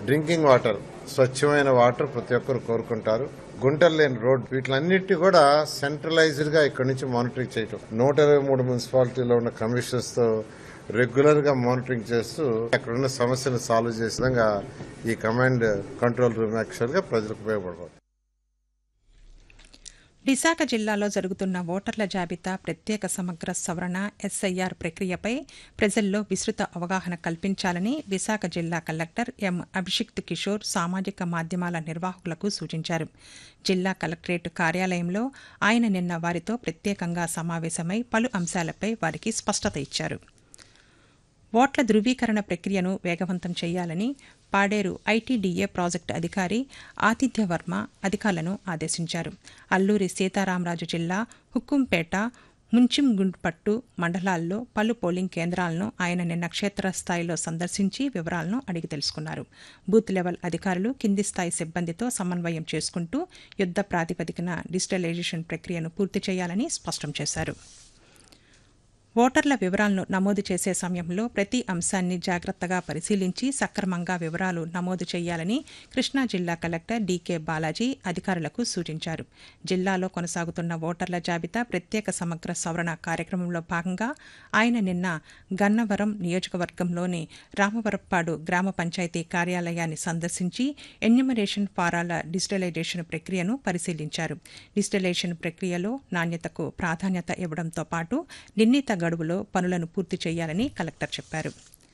drinking water స్వచ్ఛమైన water ప్రతి ఒక్కరు కోరుకుంటారు గుంటలు లేని రోడ్ వీటిలన్నిటి కూడా సెంట్రలైజ్డ్ గా ఇక్కడ నుంచి మానిటరింగ్ చేయటం నూట ఇరవై మూడు మున్సిపాలిటీలో ఉన్న కమిషనర్స్ తో రెగ్యులర్ గా మానిటరింగ్ చేస్తూ అక్కడ ఉన్న సమస్యను సాల్వ్ చేసే విధంగా ఈ కమాండ్ కంట్రోల్ రూమ్ యాక్చువల్ గా ప్రజలకు ఉపయోగపడబోతుంది విశాఖ జిల్లాలో జరుగుతున్న ఓటర్ల జాబితా ప్రత్యేక సమగ్ర సవరణ ఎస్ఐఆర్ ప్రక్రియపై ప్రజల్లో విస్తృత అవగాహన కల్పించాలని విశాఖ జిల్లా కలెక్టర్ ఎం అభిషిక్త్ కిషోర్ సామాజిక మాధ్యమాల నిర్వాహకులకు సూచించారు జిల్లా కలెక్టరేట్ కార్యాలయంలో ఆయన నిన్న వారితో ప్రత్యేకంగా సమావేశమై పలు అంశాలపై వారికి స్పష్టత ఇచ్చారు ఓట్ల ధృవీకరణ ప్రక్రియను వేగవంతం చేయాలని పాడేరు ఐటీడీఏ ప్రాజెక్టు అధికారి ఆతిథ్య వర్మ అధికారులను ఆదేశించారు అల్లూరి సీతారామరాజు జిల్లా హుక్కుంపేట ముంచింగుండ్పట్టు మండలాల్లో పలు పోలింగ్ కేంద్రాలను ఆయన నిన్న క్షేత్రస్థాయిలో సందర్శించి వివరాలను అడిగి తెలుసుకున్నారు బూత్ లెవెల్ అధికారులు కింది స్థాయి సిబ్బందితో సమన్వయం చేసుకుంటూ యుద్ద ప్రాతిపదికన డిజిటలైజేషన్ ప్రక్రియను పూర్తి చేయాలని స్పష్టం చేశారు ఓటర్ల వివరాలను నమోదు చేసే సమయంలో ప్రతి అంశాన్ని జాగ్రత్తగా పరిశీలించి సక్రమంగా వివరాలు నమోదు చేయాలని కృష్ణా జిల్లా కలెక్టర్ డీకే బాలాజీ అధికారులకు సూచించారు జిల్లాలో కొనసాగుతున్న ఓటర్ల జాబితా ప్రత్యేక సమగ్ర సవరణ కార్యక్రమంలో భాగంగా ఆయన నిన్న గన్నవరం నియోజకవర్గంలోని రామవరప్పాడు గ్రామ పంచాయతీ కార్యాలయాన్ని సందర్శించి ఎన్యూమరేషన్ ఫారాల డిజిటలైజేషన్ ప్రక్రియను పరిశీలించారు డిజిటలైజేషన్ ప్రక్రియలో నాణ్యతకు ప్రాధాన్యత ఇవ్వడంతో పాటు నిర్ణీత గడువులో పనులను పూర్తి చేయాలని కలెక్టర్ చెప్పారు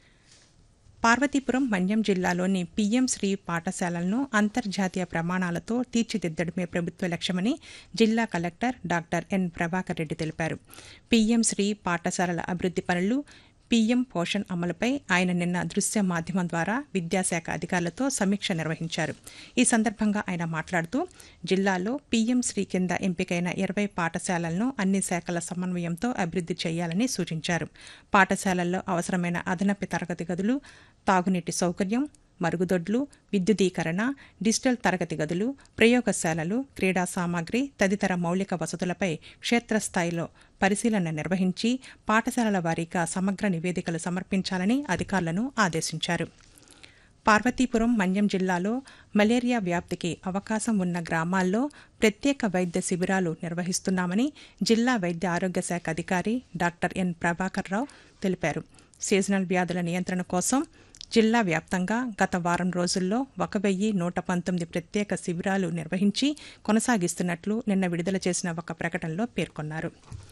పార్వతీపురం మన్యం జిల్లాలోని పీఎం శ్రీ పాఠశాలలను అంతర్జాతీయ ప్రమాణాలతో తీర్చిదిద్దడమే ప్రభుత్వ లక్ష్యమని జిల్లా collector doctor N Prabhakar Reddy తెలిపారు పీఎం శ్రీ పాఠశాలల అభివృద్ది పనులు పీఎం పోషణ్ అమలుపై ఆయన నిన్న దృశ్య మాధ్యమం ద్వారా విద్యాశాఖ అధికారులతో సమీక్ష నిర్వహించారు ఈ సందర్భంగా ఆయన మాట్లాడుతూ జిల్లాలో పీఎం శ్రీ కింద ఎంపికైన ఇరవై పాఠశాలలను అన్ని శాఖల సమన్వయంతో అభివృద్ది చేయాలని సూచించారు పాఠశాలల్లో అవసరమైన అదనపు తరగతి గదులు తాగునీటి సౌకర్యం మరుగుదొడ్లు విద్యుదీకరణ డిజిటల్ తరగతి గదులు ప్రయోగశాలలు క్రీడా సామాగ్రి తదితర మౌలిక వసతులపై క్షేత్రస్థాయిలో పరిశీలన నిర్వహించి పాఠశాలల వారీగా సమగ్ర నివేదికలు సమర్పించాలని అధికారులను ఆదేశించారు పార్వతీపురం మన్యం జిల్లాలో మలేరియా వ్యాప్తికి అవకాశం ఉన్న గ్రామాల్లో ప్రత్యేక వైద్య శిబిరాలు నిర్వహిస్తున్నామని జిల్లా వైద్య ఆరోగ్య శాఖ అధికారి డాక్టర్ ఎన్ ప్రభాకర్ రావు తెలిపారు సీజనల్ వ్యాధుల నియంత్రణ కోసం జిల్లా వ్యాప్తంగా గత వారం రోజుల్లో ఒక వెయ్యి నూట పంతొమ్మిది ప్రత్యేక శిబిరాలు నిర్వహించి కొనసాగిస్తున్నట్లు నిన్న విడుదల చేసిన ఒక ప్రకటనలో పేర్కొన్నారు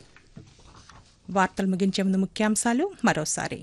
వార్తలు ముగించే ముందు ముఖ్యాంశాలు మరోసారి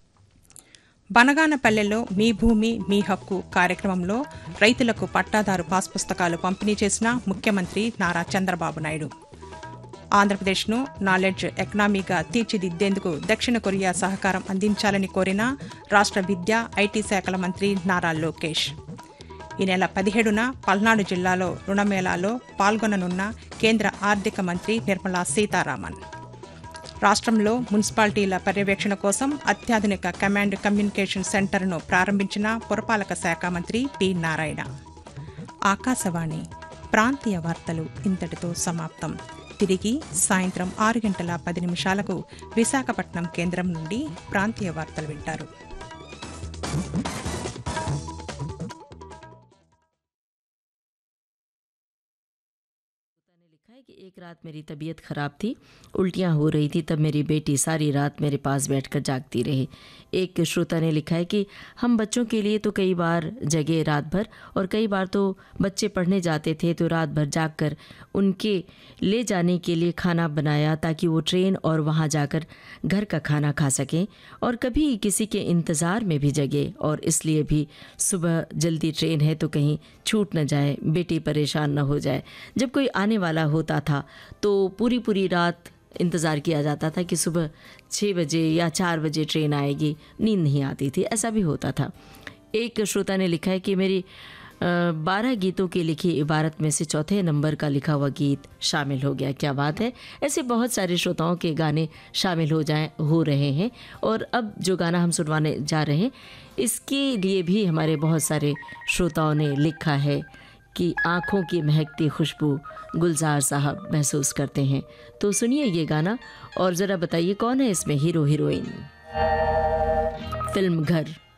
బనగానపల్లెలో మీ భూమి మీ హక్కు కార్యక్రమంలో రైతులకు పట్టాదారు పాస్ పుస్తకాలు పంపిణీ చేసిన ముఖ్యమంత్రి నారా చంద్రబాబు నాయుడు ఆంధ్రప్రదేశ్ను నాలెడ్జ్ ఎకనామీగా తీర్చిదిద్దేందుకు దక్షిణ కొరియా సహకారం అందించాలని కోరిన రాష్ట్ర విద్యా ఐటీ శాఖల మంత్రి నారా లోకేష్ ఈ నెల పదిహేడున పల్నాడు జిల్లాలో రుణమేళాలో పాల్గొననున్న కేంద్ర ఆర్థిక మంత్రి నిర్మలా సీతారామన్ రాష్ట్రంలో మున్సిపాలిటీల పర్యవేక్షణ కోసం అత్యాధునిక కమాండ్ కమ్యూనికేషన్ సెంటర్ను ప్రారంభించిన పురపాలక శాఖ మంత్రి పి నారాయణ ఆకాశవాణి ప్రాంతీయ వార్తలు ఇంతటితో సమాప్తం తిరిగి సాయంత్రం ఆరు గంటల పది నిమిషాలకు విశాఖపట్నం కేంద్రం నుండి ప్రాంతీయ వార్తలు వింటారు ने लिखा है कि एक रात मेरी तबीयत ख़राब थी उल्टियाँ हो रही थी तब मेरी बेटी सारी रात मेरे पास बैठकर जागती रही एक श्रोता ने लिखा है कि हम बच्चों के लिए तो कई बार जगे रात भर और कई बार तो बच्चे पढ़ने जाते थे तो रात भर जाग कर उनके ले जाने के लिए खाना बनाया ताकि वो ट्रेन और वहाँ जाकर घर का खाना खा सकें और कभी किसी के इंतज़ार में भी जगे और इसलिए भी सुबह जल्दी ट्रेन है तो कहीं छूट न जाए बेटी परेशान न हो जाए जब कोई आने वाला होता था तो पूरी पूरी रात इंतज़ार किया जाता था कि सुबह छः बजे या चार बजे ट्रेन आएगी नींद नहीं आती थी ऐसा भी होता था एक श्रोता ने लिखा है कि मेरी बारह गीतों की लिखी इबारत में से चौथे नंबर का लिखा हुआ गीत शामिल हो गया क्या बात है ऐसे बहुत सारे श्रोताओं के गाने शामिल हो जाए हो रहे हैं और अब जो गाना हम सुनवाने जा रहे हैं इसके लिए भी हमारे बहुत सारे श्रोताओं ने लिखा है कि आँखों की महकती खुशबू गुलजार साहब महसूस करते हैं तो सुनिए ये गाना और ज़रा बताइए कौन है इसमें हीरो हीरोइन फिल्म घर